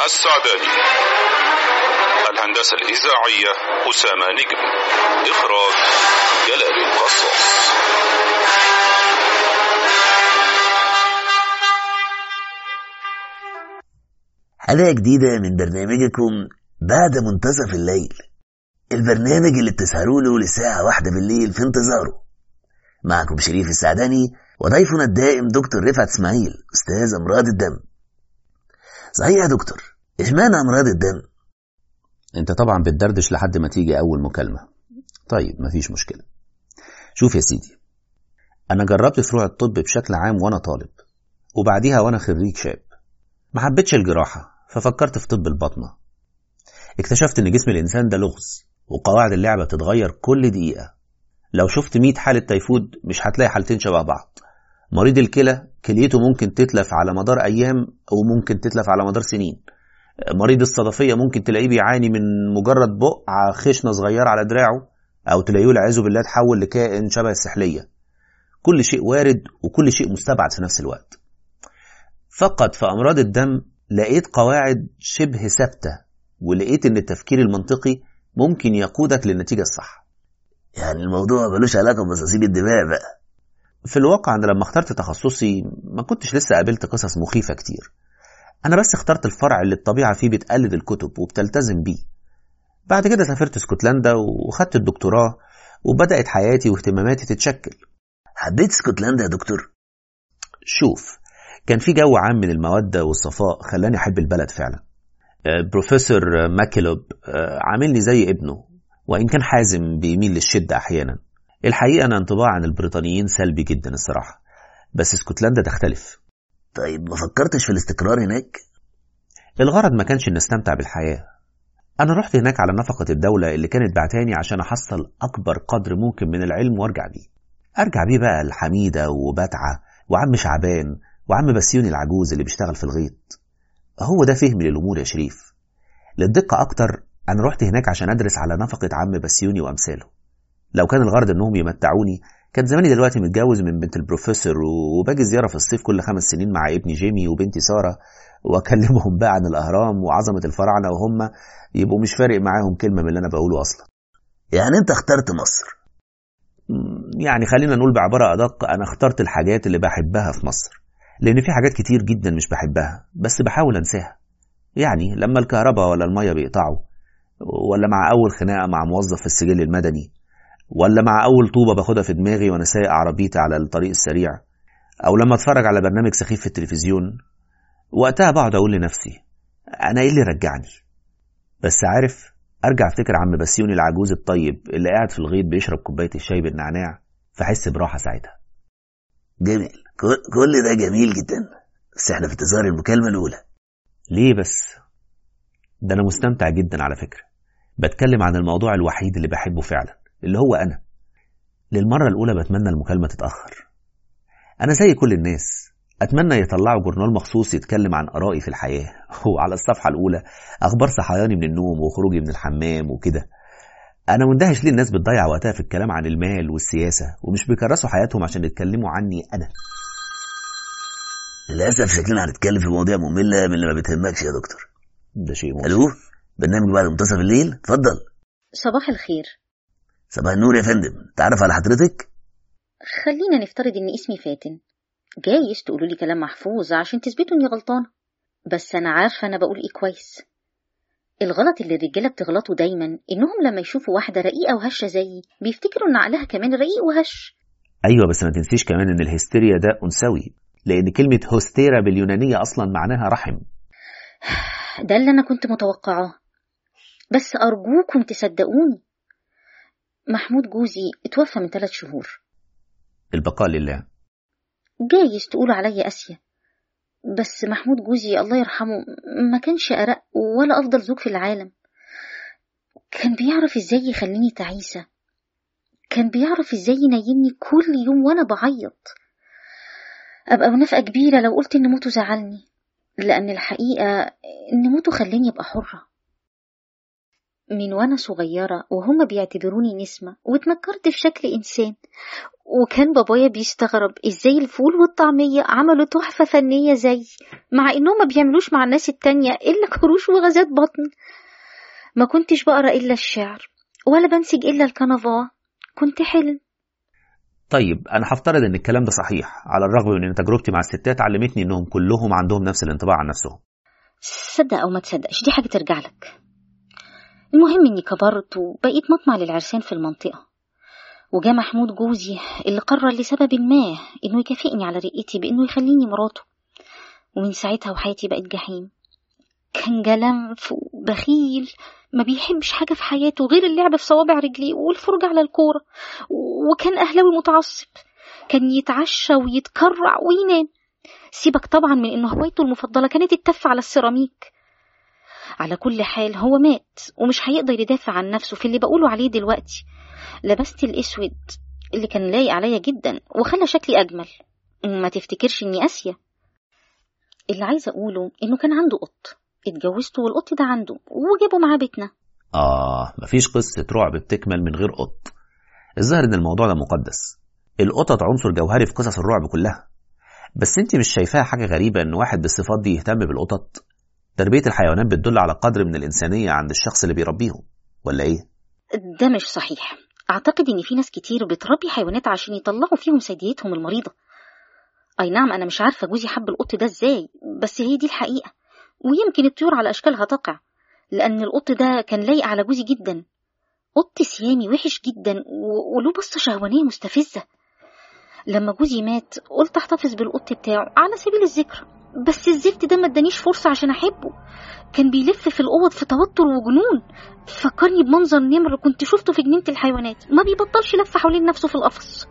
السعداني الهندسة الإذاعية أسامة نجم إخراج جلال القصاص حلقة جديدة من برنامجكم بعد منتصف الليل البرنامج اللي بتسهروا له للساعة واحدة بالليل في انتظاره معكم شريف السعداني وضيفنا الدائم دكتور رفعت اسماعيل أستاذ أمراض الدم صحيح يا دكتور اشمعنى أمراض الدم؟ انت طبعا بتدردش لحد ما تيجي اول مكالمة طيب مفيش مشكلة شوف يا سيدي انا جربت فروع الطب بشكل عام وانا طالب وبعديها وانا خريج شاب ما حبيتش الجراحة ففكرت في طب البطنة اكتشفت ان جسم الانسان ده لغز وقواعد اللعبة بتتغير كل دقيقة لو شفت 100 حالة تيفود مش هتلاقي حالتين شبه بعض مريض الكلى كليته ممكن تتلف على مدار ايام او ممكن تتلف على مدار سنين مريض الصدفية ممكن تلاقيه بيعاني من مجرد بقعة خشنة صغيرة على دراعه أو تلاقيه والعياذ بالله تحول لكائن شبه السحلية كل شيء وارد وكل شيء مستبعد في نفس الوقت فقط في أمراض الدم لقيت قواعد شبه ثابتة ولقيت إن التفكير المنطقي ممكن يقودك للنتيجة الصح يعني الموضوع ملوش علاقة بمصاصيب الدماء بقى في الواقع أنا لما اخترت تخصصي ما كنتش لسه قابلت قصص مخيفة كتير أنا بس اخترت الفرع اللي الطبيعة فيه بتقلد الكتب وبتلتزم بيه بعد كده سافرت اسكتلندا وخدت الدكتوراه وبدأت حياتي واهتماماتي تتشكل حبيت اسكتلندا يا دكتور شوف كان في جو عام من المودة والصفاء خلاني أحب البلد فعلا بروفيسور ماكيلوب عاملني زي ابنه وإن كان حازم بيميل للشدة أحيانا الحقيقة أنا انطباع عن البريطانيين سلبي جدا الصراحة بس اسكتلندا تختلف طيب ما فكرتش في الاستقرار هناك الغرض ما كانش إن استمتع بالحياة أنا رحت هناك على نفقة الدولة اللي كانت بعتاني عشان أحصل أكبر قدر ممكن من العلم وأرجع بيه أرجع بيه بقى لحميدة وبتعة وعم شعبان وعم بسيوني العجوز اللي بيشتغل في الغيط هو ده فهمي للأمور يا شريف للدقة أكتر أنا رحت هناك عشان أدرس على نفقة عم بسيوني وأمثاله لو كان الغرض إنهم يمتعوني كان زماني دلوقتي متجوز من بنت البروفيسور وباجي زيارة في الصيف كل خمس سنين مع ابني جيمي وبنتي سارة وأكلمهم بقى عن الأهرام وعظمة الفراعنة وهم يبقوا مش فارق معاهم كلمة من اللي أنا بقوله أصلا يعني أنت اخترت مصر يعني خلينا نقول بعبارة أدق أنا اخترت الحاجات اللي بحبها في مصر لأن في حاجات كتير جدا مش بحبها بس بحاول أنساها يعني لما الكهرباء ولا المية بيقطعوا ولا مع أول خناقة مع موظف في السجل المدني ولا مع أول طوبة باخدها في دماغي وأنا سايق عربيتي على الطريق السريع أو لما أتفرج على برنامج سخيف في التلفزيون وقتها بقعد أقول لنفسي أنا إيه اللي رجعني بس عارف أرجع أفتكر عم بسيوني العجوز الطيب اللي قاعد في الغيط بيشرب كوباية الشاي بالنعناع فحس براحة ساعتها جميل كل ده جميل جدا بس احنا في انتظار المكالمة الأولى ليه بس ده أنا مستمتع جدا على فكرة بتكلم عن الموضوع الوحيد اللي بحبه فعلا اللي هو أنا للمرة الأولى بتمنى المكالمة تتأخر أنا زي كل الناس أتمنى يطلعوا جورنال مخصوص يتكلم عن آرائي في الحياة وعلى الصفحة الأولى أخبار صحياني من النوم وخروجي من الحمام وكده أنا مندهش ليه الناس بتضيع وقتها في الكلام عن المال والسياسة ومش بيكرسوا حياتهم عشان يتكلموا عني أنا للأسف شكلنا هنتكلم في مواضيع مملة من اللي ما بتهمكش يا دكتور ده شيء مؤسف ألو برنامج بعد منتصف الليل اتفضل صباح الخير صباح النور يا فندم تعرف على حضرتك خلينا نفترض ان اسمي فاتن جايز تقولوا لي كلام محفوظ عشان تثبتوا اني غلطانه بس انا عارفه انا بقول ايه كويس الغلط اللي الرجاله بتغلطه دايما انهم لما يشوفوا واحده رقيقه وهشه زيي بيفتكروا ان عقلها كمان رقيق وهش أيوة بس ما تنسيش كمان إن الهستيريا ده أنثوي لأن كلمة هوستيرا باليونانية أصلا معناها رحم ده اللي انا كنت متوقعاه بس ارجوكم تصدقوني محمود جوزي اتوفى من ثلاث شهور البقاء لله جايز تقولوا عليا قاسية بس محمود جوزي الله يرحمه ما كانش أرق ولا أفضل زوج في العالم كان بيعرف ازاي يخليني تعيسة كان بيعرف ازاي ينيمني كل يوم وانا بعيط ابقى منافقة كبيرة لو قلت ان موته زعلني لان الحقيقة ان موته خلاني ابقى حرة من وانا صغيرة وهما بيعتبروني نسمة واتنكرت في شكل انسان وكان بابايا بيستغرب ازاي الفول والطعمية عملوا تحفة فنية زي مع انهم ما بيعملوش مع الناس التانية الا كروش وغازات بطن ما كنتش بقرا الا الشعر ولا بنسج الا الكنفاه كنت حلم طيب انا هفترض ان الكلام ده صحيح على الرغم من ان تجربتي مع الستات علمتني انهم كلهم عندهم نفس الانطباع عن نفسهم صدق او ما تصدقش دي حاجة ترجع لك المهم اني كبرت وبقيت مطمع للعرسان في المنطقة وجا محمود جوزي اللي قرر لسبب ما انه يكافئني على رقتي بانه يخليني مراته ومن ساعتها وحياتي بقت جحيم كان جلنف وبخيل ما بيحبش حاجة في حياته غير اللعب في صوابع رجليه والفرجة على الكورة وكان أهلاوي متعصب كان يتعشى ويتكرع وينام سيبك طبعا من إنه هوايته المفضلة كانت التف على السيراميك على كل حال هو مات ومش هيقدر يدافع عن نفسه في اللي بقوله عليه دلوقتي لبست الأسود اللي كان لايق عليا جدا وخلى شكلي أجمل ما تفتكرش إني قاسية اللي عايزة أقوله إنه كان عنده قط اتجوزته والقط ده عنده وجابه معاه بيتنا آه مفيش قصة رعب بتكمل من غير قط الظاهر إن الموضوع ده مقدس القطط عنصر جوهري في قصص الرعب كلها بس انت مش شايفاها حاجة غريبة إن واحد بالصفات دي يهتم بالقطط تربية الحيوانات بتدل على قدر من الإنسانية عند الشخص اللي بيربيهم ولا إيه؟ ده مش صحيح أعتقد إن في ناس كتير بتربي حيوانات عشان يطلعوا فيهم سيديتهم المريضة أي نعم أنا مش عارفة جوزي حب القط ده إزاي بس هي دي الحقيقة ويمكن الطيور على أشكالها تقع لأن القط ده كان لايق على جوزي جدا قط سيامي وحش جدا وله بصة شهوانية مستفزة لما جوزي مات قلت احتفظ بالقط بتاعه على سبيل الذكر بس الزفت ده ما ادانيش فرصة عشان أحبه كان بيلف في الأوض في توتر وجنون فكرني بمنظر نمر كنت شفته في جنينة الحيوانات ما بيبطلش لف حوالين نفسه في القفص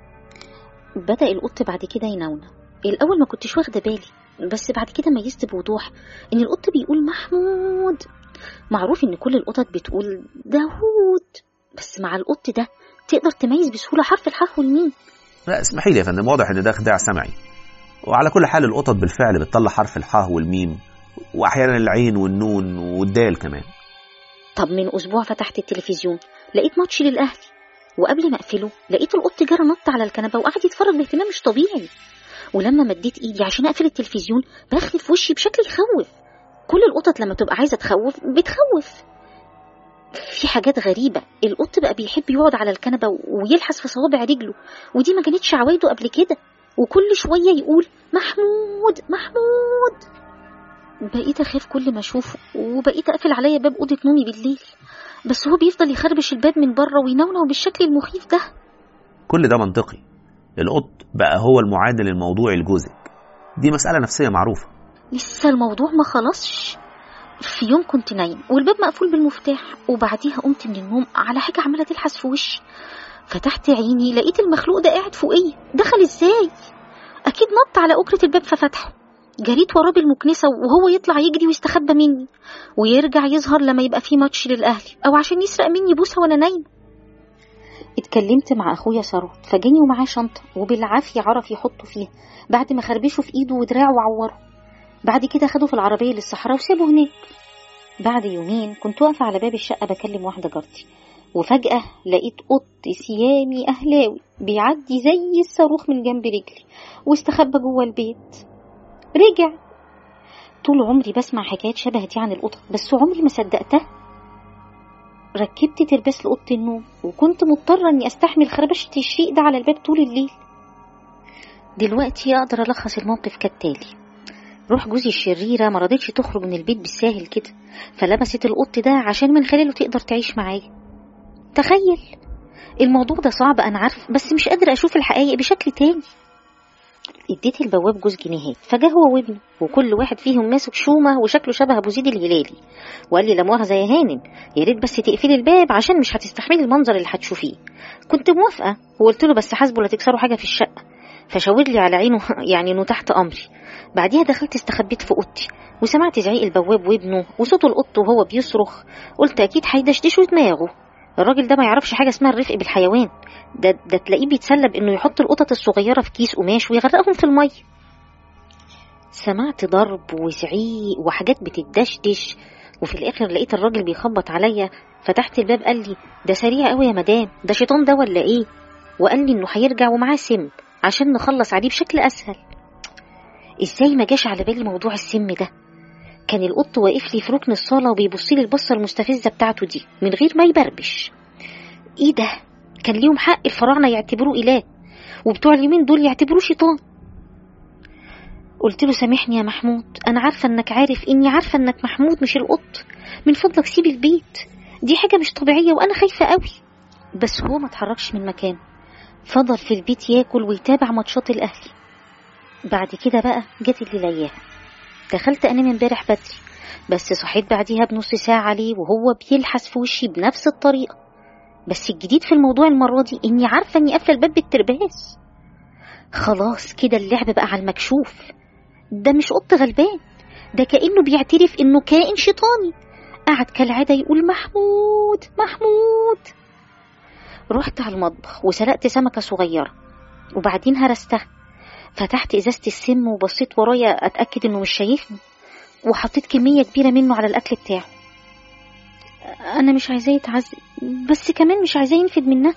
بدأ القط بعد كده ينونة الأول ما كنتش واخدة بالي بس بعد كده ميزت بوضوح إن القط بيقول محمود معروف إن كل القطط بتقول داوود بس مع القط ده تقدر تميز بسهولة حرف الحاء والميم لا اسمحي لي يا فندم واضح ان ده خداع سمعي وعلى كل حال القطط بالفعل بتطلع حرف الحاء والميم واحيانا العين والنون والدال كمان طب من أسبوع فتحت التلفزيون لقيت ماتش للأهلي وقبل ما أقفله لقيت القط جرى نط على الكنبة وقعد يتفرج باهتمام مش طبيعي ولما مديت إيدي عشان أقفل التلفزيون بخلي في وشي بشكل يخوف كل القطط لما تبقى عايزة تخوف بتخوف في حاجات غريبة القط بقى بيحب يقعد على الكنبة ويلحس في صوابع رجله ودي ما كانتش عوايده قبل كده وكل شوية يقول محمود محمود بقيت أخاف كل ما أشوفه وبقيت أقفل عليا باب أوضة نومي بالليل بس هو بيفضل يخربش الباب من بره وينونو بالشكل المخيف ده كل ده منطقي القط بقى هو المعادل الموضوعي لجوزك دي مسألة نفسية معروفة لسه الموضوع ما خلصش في يوم كنت نايم والباب مقفول بالمفتاح وبعديها قمت من النوم على حاجة عمالة تلحس في وشي فتحت عيني لقيت المخلوق ده قاعد فوقيا دخل ازاي اكيد نط على أكرة الباب ففتحه جريت وراه بالمكنسة وهو يطلع يجري ويستخبى مني ويرجع يظهر لما يبقى في ماتش للأهلي أو عشان يسرق مني بوسة وأنا نايم اتكلمت مع أخويا ثروت فجاني ومعاه شنطة وبالعافية عرف يحطه فيها بعد ما خربشه في إيده ودراعه وعوره بعد كده خده في العربية للصحراء وسابه هناك بعد يومين كنت واقفة على باب الشقة بكلم واحدة جارتي وفجأة لقيت قط سيامي أهلاوي بيعدي زي الصاروخ من جنب رجلي واستخبى جوه البيت رجع طول عمري بسمع حكايات شبه دي عن القطط بس عمري ما صدقتها ركبت ترباس لأوضة النوم وكنت مضطرة إني أستحمل خربشة الشيء ده على الباب طول الليل دلوقتي أقدر ألخص الموقف كالتالي روح جوزي الشريرة ما رضتش تخرج من البيت بالساهل كده فلبست القط ده عشان من خلاله تقدر تعيش معايا تخيل الموضوع ده صعب أنا عارف بس مش قادرة أشوف الحقائق بشكل تاني اديت البواب جوز جنيهات فجاه هو وابنه وكل واحد فيهم ماسك شومة وشكله شبه أبو زيد الهلالي وقال لي لا مؤاخذة يا هانم يا ريت بس تقفلي الباب عشان مش هتستحملي المنظر اللي هتشوفيه كنت موافقة وقلت له بس حاسبه لا تكسروا حاجة في الشقة فشاور لي على عينه يعني انه تحت امري بعديها دخلت استخبيت في اوضتي وسمعت زعيق البواب وابنه وصوت القط وهو بيصرخ قلت اكيد هيدشدشوا دماغه الراجل ده ما يعرفش حاجه اسمها الرفق بالحيوان ده ده تلاقيه بيتسلى بانه يحط القطط الصغيره في كيس قماش ويغرقهم في الميه سمعت ضرب وزعيق وحاجات بتدشدش وفي الاخر لقيت الراجل بيخبط عليا فتحت الباب قال لي ده سريع قوي يا مدام ده شيطان ده ولا ايه وقال لي إنه هيرجع ومعاه سم عشان نخلص عليه بشكل أسهل إزاي ما جاش على بالي موضوع السم ده كان القط واقف لي في ركن الصالة وبيبص لي البصة المستفزة بتاعته دي من غير ما يبربش إيه ده كان ليهم حق الفراعنة يعتبروه إله وبتوع اليومين دول يعتبروه شيطان قلت له سامحني يا محمود أنا عارفة إنك عارف إني عارفة إنك محمود مش القط من فضلك سيب البيت دي حاجة مش طبيعية وأنا خايفة قوي بس هو ما اتحركش من مكانه فضل في البيت ياكل ويتابع ماتشات الأهلي بعد كده بقى جت الليلية دخلت أنام امبارح بدري بس صحيت بعديها بنص ساعة عليه وهو بيلحس في وشي بنفس الطريقة بس الجديد في الموضوع المرة دي إني عارفة إني قافلة الباب بالترباس خلاص كده اللعب بقى على المكشوف ده مش قط غلبان ده كأنه بيعترف إنه كائن شيطاني قعد كالعادة يقول محمود محمود رحت على المطبخ وسلقت سمكة صغيرة وبعدين هرستها فتحت إزازة السم وبصيت ورايا أتأكد إنه مش شايفني وحطيت كمية كبيرة منه على الأكل بتاعه أنا مش عايزاه يتعذب بس كمان مش عايزاه ينفد منها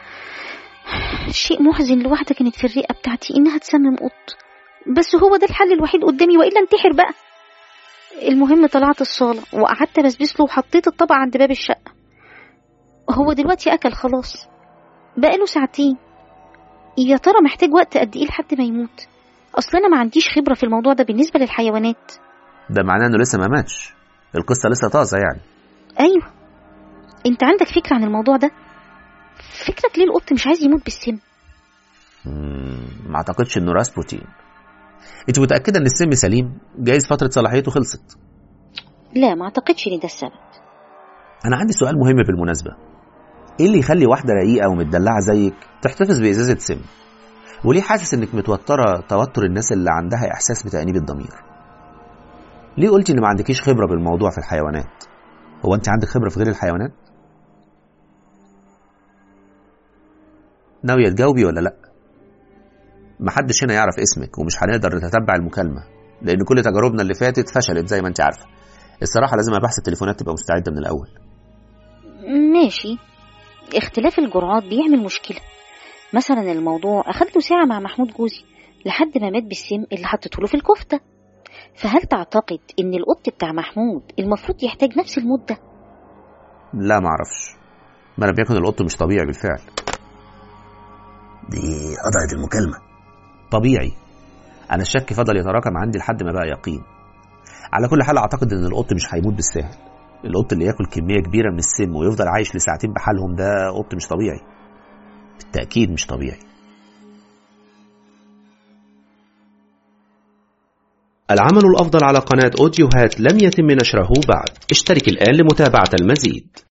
شيء محزن لواحدة كانت في الرئة بتاعتي إنها تسمم قط بس هو ده الحل الوحيد قدامي وإلا انتحر بقى المهم طلعت الصالة وقعدت بسبس له وحطيت الطبق عند باب الشقة هو دلوقتي أكل خلاص بقاله ساعتين يا ترى محتاج وقت قد إيه لحد ما يموت أصل أنا ما عنديش خبرة في الموضوع ده بالنسبة للحيوانات ده معناه انه لسه ما ماتش القصه لسه طازه يعني أيوة أنت عندك فكرة عن الموضوع ده فكرك ليه القط مش عايز يموت بالسم مم، ما اعتقدش انه راسبوتين انت متاكده ان السم سليم جايز فتره صلاحيته خلصت لا ما أعتقدش إن ده السبب انا عندي سؤال مهم بالمناسبه ايه اللي يخلي واحده رقيقه ومتدلعه زيك تحتفظ بازازه سم وليه حاسس انك متوتره توتر الناس اللي عندها احساس بتانيب الضمير ليه قلتي ان ما عندكيش خبره بالموضوع في الحيوانات هو انت عندك خبره في غير الحيوانات ناويه تجاوبي ولا لا محدش هنا يعرف اسمك ومش هنقدر نتتبع المكالمه لان كل تجاربنا اللي فاتت فشلت زي ما انت عارفه الصراحه لازم ابحث التليفونات تبقى مستعده من الاول ماشي اختلاف الجرعات بيعمل مشكلة مثلا الموضوع أخد له ساعة مع محمود جوزي لحد ما مات بالسم اللي حطيته له في الكفتة فهل تعتقد إن القط بتاع محمود المفروض يحتاج نفس المدة؟ لا ما اعرفش ما لم يكن القط مش طبيعي بالفعل دي قطعت المكالمة طبيعي انا الشك فضل يتراكم عندي لحد ما بقى يقين على كل حال اعتقد ان القط مش هيموت بالسهل القط اللي ياكل كميه كبيره من السم ويفضل عايش لساعتين بحالهم ده قط مش طبيعي بالتاكيد مش طبيعي العمل الأفضل على قناة أوديوهات لم يتم نشره بعد اشترك الآن لمتابعة المزيد